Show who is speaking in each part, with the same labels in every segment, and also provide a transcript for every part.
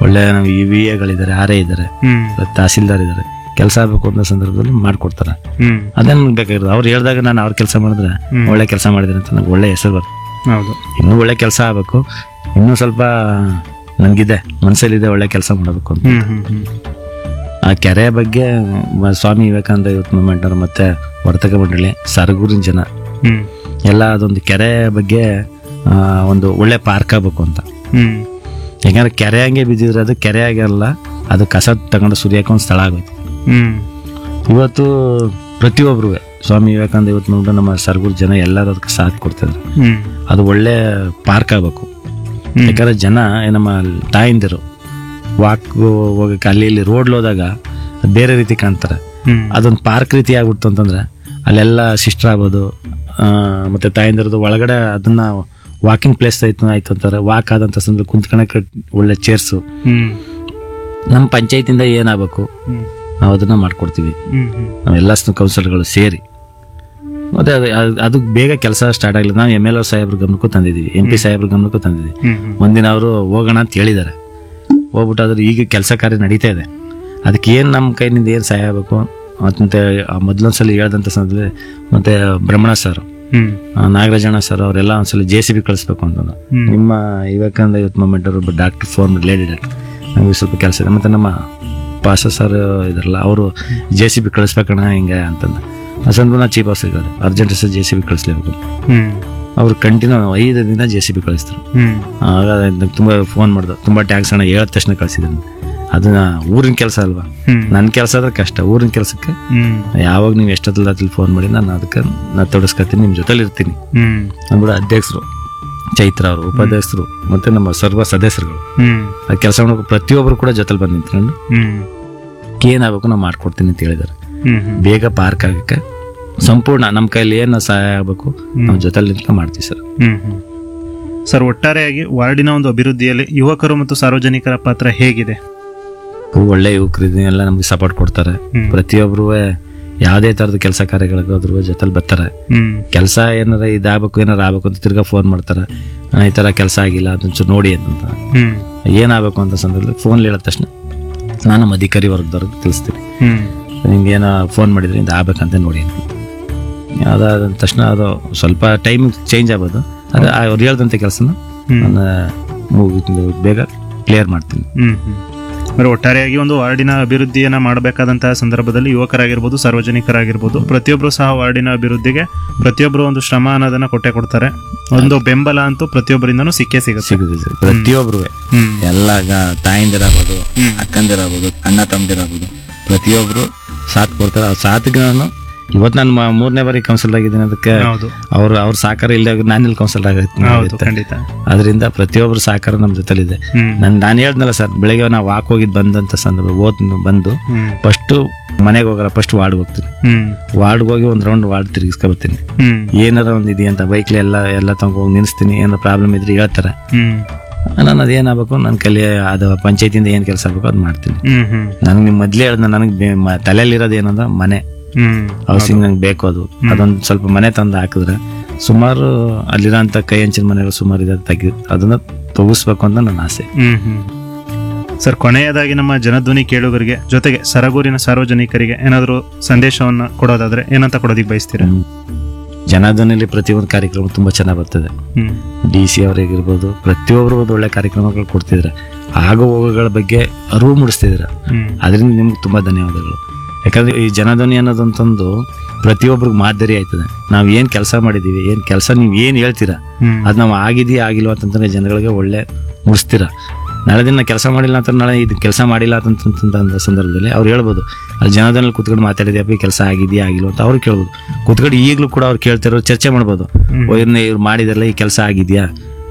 Speaker 1: ಒಳ್ಳೆ ನಾವು E V ಎಗಳಿದ್ದಾರೆ ಆರ್ ಎ ಇದ್ದಾರೆ
Speaker 2: ಹ್ಮ್
Speaker 1: ತಹಸೀಲ್ದಾರ್ ಇದ್ದಾರೆ ಕೆಲಸ ಆಗಬೇಕು ಅನ್ನೋ ಸಂದರ್ಭದಲ್ಲಿ ಮಾಡ್ಕೊಡ್ತಾರೆ
Speaker 2: ಹ್ಮ್
Speaker 1: ಅದೇ ನನ್ಗೆ ಬೇಕಾಗಿರೋದು ಅವ್ರು ಹೇಳಿದಾಗ ನಾನು ಅವ್ರ ಕೆಲಸ ಮಾಡಿದ್ರೆ
Speaker 2: ಹ್ಮ್.
Speaker 1: ಒಳ್ಳೆ ಕೆಲಸ ಮಾಡಿದ್ರೆ ಅಂತ ನಂಗೆ ಒಳ್ಳೆ ಹೆಸರು ಬರುತ್ತೆ
Speaker 2: ಹೌದು
Speaker 1: ಇನ್ನೂ ಒಳ್ಳೆ ಕೆಲಸ ಆಗಬೇಕು ಇನ್ನೂ ಸ್ವಲ್ಪ ನನಗಿದೆ ಮನಸ್ಸಲ್ಲಿದೆ ಒಳ್ಳೆ ಕೆಲಸ ಮಾಡಬೇಕು ಅಂತ
Speaker 2: ಹ್ಮ್ ಹ್ಮ್ ಹ್ಮ್
Speaker 1: ಆ ಕೆರೆ ಬಗ್ಗೆ ಮ- ಸ್ವಾಮಿ ವಿವೇಕಾನಂದ ಯೂತ್ ಮೂವ್ಮೆಂಟ್ ಅವರು ಮತ್ತೆ ವರ್ತಕ ಮಂಡಳಿ ಸರಗೂರಿನ ಜನ
Speaker 2: ಹ್ಮ್
Speaker 1: ಎಲ್ಲ ಅದೊಂದು ಕೆರೆ ಬಗ್ಗೆ ಆ, ಒಂದು ಒಳ್ಳೆ ಪಾರ್ಕ್ ಆಗಬೇಕು ಅಂತ
Speaker 2: ಹ್ಮ್
Speaker 1: ಯಾಕಂದ್ರೆ ಕೆರೆ ಹಂಗೆ ಬಿದ್ದಿದ್ರೆ ಅದು ಕೆರೆ ಆಗಲ್ಲ ಅದು ಕಸ ತಗೊಂಡು ಸುರಿಯೋಕೆ ಒಂದು ಸ್ಥಳ ಆಗೋಯ್ತು
Speaker 2: ಹ್ಮ್
Speaker 1: ಇವತ್ತು ಪ್ರತಿಯೊಬ್ಬರು ಸ್ವಾಮಿ ವಿವೇಕಾನಂದ ಯೂತ್ ಮೂವ್ಮೆಂಟ್ ನಮ್ಮ ಸರಗೂರು ಜನ ಎಲ್ಲರೂ ಅದಕ್ಕೆ ಸಾಥ್ ಕೊಡ್ತಿದ್ರು
Speaker 2: ಹ್ಮ್
Speaker 1: ಅದು ಒಳ್ಳೆ ಪಾರ್ಕ್ ಆಗಬೇಕು
Speaker 2: ಹ್ಮ್.
Speaker 1: ಯಾಕಂದ್ರೆ ಜನ ನಮ್ಮ ತಾಯಿಂದಿರು ವಾಕ್ ಹೋಗಕ್ಕೆ ಅಲ್ಲಿ ಇಲ್ಲಿ ರೋಡ್ ಹೋದಾಗ ಬೇರೆ ರೀತಿ ಕಾಣ್ತಾರೆ
Speaker 2: ಹ್ಮ್
Speaker 1: ಅದೊಂದು ಪಾರ್ಕ್ ರೀತಿ ಆಗ್ಬಿಡ್ತು ಅಂತಂದ್ರೆ ಅಲ್ಲೆಲ್ಲ ಸಿಸ್ಟರ್ ಆಗ್ಬೋದು ಆ, ಮತ್ತೆ ತಾಯಿಂದಿರದು ಒಳಗಡೆ ಅದನ್ನ ವಾಕಿಂಗ್ ಪ್ಲೇಸ್ ಆಯ್ತು ಆಯ್ತು ಅಂತಾರೆ ವಾಕ್ ಆದಂತ ಸಂದರ್ಭ ಕುಂತ್ಕೊಳಕ್ಕೆ ಒಳ್ಳೆ ಚೇರ್ಸು
Speaker 2: ಹ್ಮ್
Speaker 1: ನಮ್ಮ ಪಂಚಾಯತಿಂದ ಏನಾಗಬೇಕು
Speaker 2: ಹ್ಮ್
Speaker 1: ನಾವು ಅದನ್ನ ಮಾಡ್ಕೊಡ್ತೀವಿ
Speaker 2: ಹ್ಮ್ ಹ್ಮ್
Speaker 1: ನಾವೆಲ್ಲ ಕೌನ್ಸಿಲರ್ಗಳು ಸೇರಿ ಮತ್ತೆ ಅದು ಅದು- ಅದು ಬೇಗ ಕೆಲಸ ಸ್ಟಾರ್ಟ್ ಆಗಲಿಲ್ಲ ನಾವು ಎಮ್ ಎಲ್ ಓ ಸಾಹೇಬ್ರ ಗಮನಕ್ಕೂ ತಂದಿದ್ದೀವಿ ಎಂ ಪಿ ಸಾಹೇಬ್ರ ಗಮನಕ್ಕೂ ತಂದಿದ್ದೀವಿ
Speaker 2: ಹ್ಮ್ ಹ್ಮ್
Speaker 1: ಒಂದಿನ ಅವರು ಹೋಗೋಣ ಅಂತ ಹೇಳಿದ್ದಾರೆ ಹೋಗ್ಬಿಟ್ಟು ಅದ್ರ ಈಗ ಕೆಲಸ ಕಾರ್ಯ ನಡೀತಾ ಇದೆ ಅದಕ್ಕೆ ಏನು ನಮ್ಮ ಕೈನಿಂದ ಏನು ಸಹಾಯ ಆಗಬೇಕು ಮತ್ತೆ ಮೊದಲೊಂದ್ಸಲ ಹೇಳ್ದಂಥ ಸಂದರ್ಭದಲ್ಲಿ ಮತ್ತೆ ಬ್ರಹ್ಮಣ ಸರ್
Speaker 2: ಹ್ಮ್
Speaker 1: ನಾಗರಾಜಣ್ಣ ಸರ್ ಅವರೆಲ್ಲ ಒಂದ್ಸಲ ಜೆ ಸಿ ಬಿ ಕಳಿಸ್ಬೇಕು ಅಂತಂದು
Speaker 2: ಹ್ಮ್.
Speaker 1: ನಿಮ್ಮ ವಿವೇಕಾನಂದ ಯೂತ್ ಮೂಮೆಂಟ್ ಅವರು ಡಾಕ್ಟರ್ ಫೋನ್ ಲೇಡಿ ಡಾಕ್ಟರ್ ನಮಗೆ ಸ್ವಲ್ಪ ಕೆಲಸ ಇದೆ ಮತ್ತು ನಮ್ಮ ಪಾಸ ಸರ್ ಇದಾರಲ್ಲ ಅವರು ಜೆ ಸಿ ಬಿ ಕಳಿಸ್ಬೇಕಣ್ಣ ಹಿಂಗೆ ಅಂತಂದು ಆ ಸಂದರ್ಭ ನಾವು ಚೀಫ್ ಆಫೀಸರ್ ಇದ್ದಾರೆ urgent sir J C B ಕಳಿಸ್ಲೇಬೇಕು
Speaker 2: ಹ್ಮ್
Speaker 1: ಅವ್ರು ಕಂಟಿನ್ಯೂ ಐದು ದಿನ ಜೆ ಸಿ ಬಿ ಕಳಿಸ್ತಾರೆ
Speaker 2: ಹ್ಮ್
Speaker 1: ಆಗ ನಂಗೆ ತುಂಬ ಫೋನ್ ಮಾಡ್ದೆ ತುಂಬ ಟ್ಯಾಕ್ಸ್ ಅಣ್ಣ ಹೇಳಿದ ತಕ್ಷಣ ಕಳಿಸಿದ್ದೀನಿ ಅದನ್ನ ಊರಿನ ಕೆಲಸ ಅಲ್ವಾ
Speaker 2: ಹ್ಮ್
Speaker 1: ನನ್ನ ಕೆಲಸ ಆದ್ರೆ ಕಷ್ಟ ಊರಿನ ಕೆಲಸಕ್ಕೆ
Speaker 2: ಹ್ಮ್
Speaker 1: ಯಾವಾಗ ನೀವು ಎಷ್ಟೊತ್ತಲ್ಲಿ ಫೋನ್ ಮಾಡಿ ನಾನು ಅದಕ್ಕೆ ನಾನು ತೊಡಸ್ಕೊತೀನಿ ನಿಮ್ಮ ಜೊತೆಲಿ ಇರ್ತೀನಿ
Speaker 2: ಹ್ಮ್
Speaker 1: ಅಂದ್ಬಿಟ್ಟು ಅಧ್ಯಕ್ಷರು ಚೈತ್ರ ಅವರು ಉಪಾಧ್ಯಕ್ಷರು ಮತ್ತೆ ನಮ್ಮ ಸರ್ವ ಸದಸ್ಯರುಗಳು
Speaker 2: ಹ್ಮ್
Speaker 1: ಆ ಕೆಲಸ ಮಾಡೋಕೆ ಪ್ರತಿಯೊಬ್ಬರು ಕೂಡ ಜೊತೆಲಿ ಬಂದು ನಿಂತ್ಕೊಂಡು
Speaker 2: ಹ್ಮ್
Speaker 1: ಏನಾಗಬೇಕು ನಾವು ಮಾಡ್ಕೊಡ್ತೀನಿ ಅಂತ ಹೇಳಿದ್ದಾರೆ
Speaker 2: ಹ್ಮ್ ಹ್ಮ್
Speaker 1: ಬೇಗ ಪಾರ್ಕ್ ಆಗಕ್ಕೆ ಸಂಪೂರ್ಣ ನಮ್ಮ ಕೈಯಲ್ಲಿ ಏನು ಸಹಾಯ ಆಗಬೇಕು ನಾವು ಜೊತೆಲಿ ನಿಂತ್ಕೊಂಡು ಮಾಡ್ತೀವಿ ಸರ್
Speaker 2: ಹ್ಮ್ ಹ್ಮ್ ಸರ್ ಒಟ್ಟಾರೆಯಾಗಿ ವಾರ್ಡಿನ ಒಂದು ಅಭಿವೃದ್ಧಿಯಲ್ಲಿ ಯುವಕರು ಮತ್ತು ಸಾರ್ವಜನಿಕರ ಪಾತ್ರ ಹೇಗಿದೆ
Speaker 1: ಒಳ್ಳೆ ಯುವಕರು ಎಲ್ಲ ನಮಗೆ ಸಪೋರ್ಟ್ ಕೊಡ್ತಾರೆ
Speaker 2: ಹ್ಮ್.
Speaker 1: ಪ್ರತಿಯೊಬ್ಬರು ಯಾವುದೇ ಥರದ ಕೆಲಸ ಕಾರ್ಯಗಳಿಗೋದ್ರು ಜೊತೆಲಿ ಬರ್ತಾರೆ
Speaker 2: ಹ್ಮ್
Speaker 1: ಕೆಲಸ ಏನಾರ ಇದಾಗಬೇಕು ಏನಾರ ಆಗ್ಬೇಕು ಅಂತ ತಿರ್ಗಾ ಫೋನ್ ಮಾಡ್ತಾರೆ ಆ, ಈ ಥರ ಕೆಲಸ ಆಗಿಲ್ಲ ಅದೊಂಚೂರು ನೋಡಿ ಅಂತ
Speaker 2: ಹ್ಮ್
Speaker 1: ಏನಾಗಬೇಕು ಅಂತ ಸಂದರ್ಭದಲ್ಲಿ ಫೋನ್ ಹೇಳಿದ ತಕ್ಷಣ ನಾನು ನಮ್ಮ ಅಧಿಕಾರಿ ವರ್ಗದವ್ರಿಗೆ ತಿಳಿಸ್ತೀನಿ
Speaker 2: ಹ್ಮ್
Speaker 1: ನಿಮ್ಗೆ ಏನೋ ಫೋನ್ ಮಾಡಿದ್ರೆ ಇದು ಆಗ್ಬೇಕಂತ ನೋಡಿ ಅಂತ ಅದಾದ ತಕ್ಷಣ ಅದು ಸ್ವಲ್ಪ ಟೈಮ್ ಚೇಂಜ್ ಆಗ್ಬೋದು ಅದು ಅವ್ರು ಹೇಳ್ದಂಥ ಕೆಲಸನ
Speaker 2: ಹ್ಮ್.
Speaker 1: ನಾನು ಮುಗಿ ಬೇಗ ಕ್ಲಿಯರ್ ಮಾಡ್ತೀನಿ
Speaker 2: ಹ್ಮ್ ಹ್ಮ್ ಅಂದ್ರೆ ಒಟ್ಟಾರೆಯಾಗಿ ಒಂದು ವಾರ್ಡಿನ ಅಭಿವೃದ್ಧಿಯನ್ನ ಮಾಡಬೇಕಾದಂತಹ ಸಂದರ್ಭದಲ್ಲಿ ಯುವಕರಾಗಿರ್ಬೋದು ಸಾರ್ವಜನಿಕರಾಗಿರ್ಬೋದು ಪ್ರತಿಯೊಬ್ಬರು ಸಹ ವಾರ್ಡಿನ ಅಭಿವೃದ್ಧಿಗೆ ಪ್ರತಿಯೊಬ್ಬರು ಒಂದು ಶ್ರಮ ಅನ್ನೋದನ್ನ ಕೊಟ್ಟೆ ಕೊಡ್ತಾರೆ ಒಂದು ಬೆಂಬಲ ಅಂತೂ ಪ್ರತಿಯೊಬ್ಬರಿಂದನೂ ಸಿಕ್ಕೇ ಸಿಗುತ್ತೆ
Speaker 1: ಸಿಗುತ್ತೆ ಪ್ರತಿಯೊಬ್ಬರು
Speaker 2: ಹ್ಮ್
Speaker 1: ಎಲ್ಲ ಗ- ತಾಯಂದಿರಾಗ್ಬೋದು ಅಕ್ಕಂದಿರಾಗ್ಬೋದು ಅಣ್ಣ ತಮ್ಮದಿರಾಗ್ಬೋದು ಪ್ರತಿಯೊಬ್ಬರು ಸಾಥ್ ಕೊಡ್ತಾರೆ ಆ ಸಾತ್ಗೆ ನಾನು ಇವತ್ತು ನಾನು ಮ- ಮೂರನೇ ಬಾರಿ ಕೌನ್ಸಿಲ್ ಆಗಿದ್ದೀನಿ ಅದಕ್ಕೆ
Speaker 2: ಹೌದು
Speaker 1: ಅವ್ರು ಅವ್ರ ಸಹಕಾರ ಇಲ್ಲದಾಗ ನಾನು ಇಲ್ಲಿ ಕೌನ್ಸಿಲ್
Speaker 2: ಹೌದು
Speaker 1: ಆಗತ್ತೆ
Speaker 2: ಖಂಡಿತ
Speaker 1: ಅದರಿಂದ ಪ್ರತಿಯೊಬ್ಬರು ಸಹಕಾರ ನಮ್ಮ ಜೊತೆಲಿದೆ
Speaker 2: ಹ್ಮ್
Speaker 1: ನನ್ ನಾನು ಹೇಳ್ದಲ್ಲ ಸರ್ ಬೆಳಗ್ಗೆ ನಾವು ವಾಕ್ ಹೋಗಿದ್ದು ಬಂದಂತ ಸಂದರ್ಭ ಓದ್ ಬಂದು
Speaker 2: ಹ್ಮ್
Speaker 1: ಫಸ್ಟು ಮನೆಗೆ ಹೋಗಲ್ಲ ಫಸ್ಟ್ ವಾರ್ಡ್ ಹೋಗ್ತೀನಿ
Speaker 2: ಹ್ಮ್
Speaker 1: ವಾರ್ಡ್ಗೆ ಹೋಗಿ ಒಂದು ರೌಂಡ್ ವಾರ್ಡ್ ತಿರುಗಿಸ್ಕೊಬರ್ತೀನಿ
Speaker 2: ಹ್ಮ್
Speaker 1: ಏನಾರ ಒಂದು ಇದೆಯಂತ ಬೈಕ್ಲಿ ಎಲ್ಲ ಎಲ್ಲ ತಗೊಂಡು ಹೋಗಿ ನಿಲ್ಲಿಸ್ತೀನಿ ಏನೋ ಪ್ರಾಬ್ಲಮ್ ಇದ್ರೆ ಹೇಳ್ತಾರೆ
Speaker 2: ಹ್ಮ್
Speaker 1: ನಾನು ಅದೇನಾಗಬೇಕು ನನ್ನ ಕಲಿ ಅದು ಪಂಚಾಯತಿಯಿಂದ ಏನು ಕೆಲಸ ಆಗಬೇಕು ಅದು ಮಾಡ್ತೀನಿ
Speaker 2: ಹ್ಮ್ ಹ್ಮ್
Speaker 1: ನನಗೆ ನಿಮ್ಮ ಮೊದಲೇ ಹೇಳ್ದ ನನಗೆ ತಲೆಯಲ್ಲಿರೋದು ಏನಂದ್ರೆ ಮನೆ
Speaker 2: ಹ್ಮ್
Speaker 1: ಹೌಸಿಂಗ್ ನಂಗೆ ಬೇಕು ಅದು ಅದೊಂದು ಸ್ವಲ್ಪ ಮನೆ ತಂದು ಹಾಕಿದ್ರೆ ಸುಮಾರು ಅಲ್ಲಿರೋಂಥ ಕೈ ಹಂಚಿನ ಮನೆಗಳು ಸುಮಾರು ಇದೆ ತೆಗಿ ಅದನ್ನ ತೊಗಿಸ್ಬೇಕು ಅಂತ ನನ್ನ ಆಸೆ
Speaker 2: ಹ್ಮ್ ಹ್ಮ್ ಸರ್ ಕೊನೆಯದಾಗಿ ನಮ್ಮ ಜನಧ್ವನಿ ಕೇಳುಗರಿಗೆ ಜೊತೆಗೆ ಸರಗೂರಿನ ಸಾರ್ವಜನಿಕರಿಗೆ ಏನಾದರೂ ಸಂದೇಶವನ್ನ ಕೊಡೋದಾದ್ರೆ ಏನಂತ ಕೊಡೋದಿಕ್ ಬಯಸ್ತೀರಾ
Speaker 1: ಹ್ಮ್. ಜನಧನಲ್ಲಿ ಪ್ರತಿಯೊಂದು ಕಾರ್ಯಕ್ರಮ ತುಂಬಾ ಚೆನ್ನಾಗಿ ಬರ್ತದೆ
Speaker 2: ಹ್ಮ್
Speaker 1: ಡಿ ಸಿ ಅವರಿಗಿರ್ಬೋದು ಪ್ರತಿಯೊಬ್ಬರು ಒಂದು ಒಳ್ಳೆ ಕಾರ್ಯಕ್ರಮಗಳು ಕೊಡ್ತಿದ್ರೆ ಆಗೋ ಹೋಗೋಗಳ ಬಗ್ಗೆ ಅರಿವು ಮೂಡಿಸ್ತಿದ್ದೀರ
Speaker 2: ಹ್ಮ್
Speaker 1: ಅದರಿಂದ ನಿಮ್ಗೆ ತುಂಬಾ ಧನ್ಯವಾದಗಳು ಯಾಕಂದ್ರೆ ಈ ಜನಧ್ವನಿ ಅನ್ನೋದಂತಂದು ಪ್ರತಿಯೊಬ್ಬರಿಗೆ ಮಾದರಿ ಆಯ್ತದೆ ನಾವು ಏನು ಕೆಲಸ ಮಾಡಿದ್ದೀವಿ ಏನು ಕೆಲಸ ನೀವು ಏನು ಹೇಳ್ತೀರಾ
Speaker 2: ಹ್ಮ್
Speaker 1: ಅದು ನಾವು ಆಗಿದೆಯಾ ಆಗಿಲ್ವ ಅಂತಂದ್ರೆ ಜನಗಳಿಗೆ ಒಳ್ಳೆ ಮುಡಿಸ್ತೀರ ನಾಳೆ ದಿನ ಕೆಲಸ ಮಾಡಿಲ್ಲ ಅಂತ ನಾಳೆ ಇದು ಕೆಲಸ ಮಾಡಿಲ್ಲ ಅಂತಂತ ಸಂದರ್ಭದಲ್ಲಿ ಅವ್ರು ಹೇಳ್ಬೋದು ಅಲ್ಲಿ ಜನದಲ್ಲಿ ಕುತ್ಕೊಂಡು ಮಾತಾಡಿದ್ಯಪ್ಪ ಈ ಕೆಲಸ ಆಗಿದೆಯಾ ಆಗಿಲ್ವ ಅಂತ ಅವ್ರು ಕೇಳ್ಬೋದು ಕುತ್ಕೊಂಡು ಈಗಲೂ ಕೂಡ ಅವ್ರು ಕೇಳ್ತಿರೋ ಚರ್ಚೆ ಮಾಡ್ಬೋದು
Speaker 2: ಹ್ಮ್.
Speaker 1: ಓ ಇವ್ರನ್ನ ಇವ್ರು ಮಾಡಿದಾರಲ್ಲ ಈ ಕೆಲಸ ಆಗಿದೆಯಾ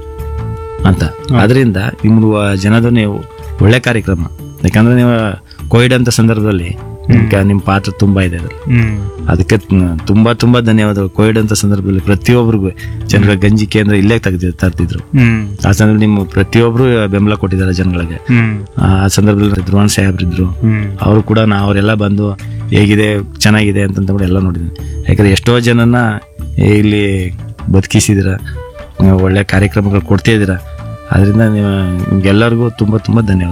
Speaker 1: ಅಂತ ಅದರಿಂದ ನಿಮ್ದು ಜನಧ್ವನಿ ಒಳ್ಳೆ ಕಾರ್ಯಕ್ರಮ ಯಾಕಂದ್ರೆ ನೀವು ಕೋವಿಡ್ ಅಂತ ಸಂದರ್ಭದಲ್ಲಿ ನಿಮ್ಗೆ ನಿಮ್ಮ ಪಾತ್ರ ತುಂಬಾ ಇದೆ ಅದ್ರಲ್ಲಿ
Speaker 2: ಹ್ಮ್
Speaker 1: ಅದಕ್ಕೆ ತ- ತುಂಬಾ ತುಂಬಾ ಧನ್ಯವಾದಗಳು ಕೋವಿಡ್ ಅಂತ ಸಂದರ್ಭದಲ್ಲಿ ಪ್ರತಿಯೊಬ್ಬರಿಗೂ ಜನರ ಗಂಜಿ ಕೇಂದ್ರ ಇಲ್ಲೇ ತೆಗ್ದಿ ತರ್ತಿದ್ರು
Speaker 2: ಹ್ಮ್
Speaker 1: ಆ ಸಂದರ್ಭದಲ್ಲಿ ನಿಮ್ಮ ಪ್ರತಿಯೊಬ್ಬರು ಬೆಂಬಲ ಕೊಟ್ಟಿದ್ದಾರೆ ಜನಗಳಿಗೆ
Speaker 2: ಹ್ಮ್
Speaker 1: ಆ ಸಂದರ್ಭದಲ್ಲಿ ಧ್ರುವನ್ ಸಾಹೇಬ್ರಿದ್ರು
Speaker 2: ಹ್ಮ್
Speaker 1: ಅವರು ಕೂಡ ನಾ ಅವರೆಲ್ಲ ಬಂದು ಹೇಗಿದೆ ಚೆನ್ನಾಗಿದೆ ಅಂತಂತ ಕೂಡ ಎಲ್ಲ ನೋಡಿದ್ದೀನಿ ಯಾಕಂದ್ರೆ ಎಷ್ಟೋ ಜನನ ಇಲ್ಲಿ ಬದುಕಿಸಿದಿರ ನೀವು ಒಳ್ಳೆ ಕಾರ್ಯಕ್ರಮಗಳು ಕೊಡ್ತಾ ಇದ್ದೀರಾ ಅದರಿಂದ ನೀವು ನಿಮ್ಗೆಲ್ಲರಿಗೂ ತುಂಬ ತುಂಬ ಧನ್ಯವಾದ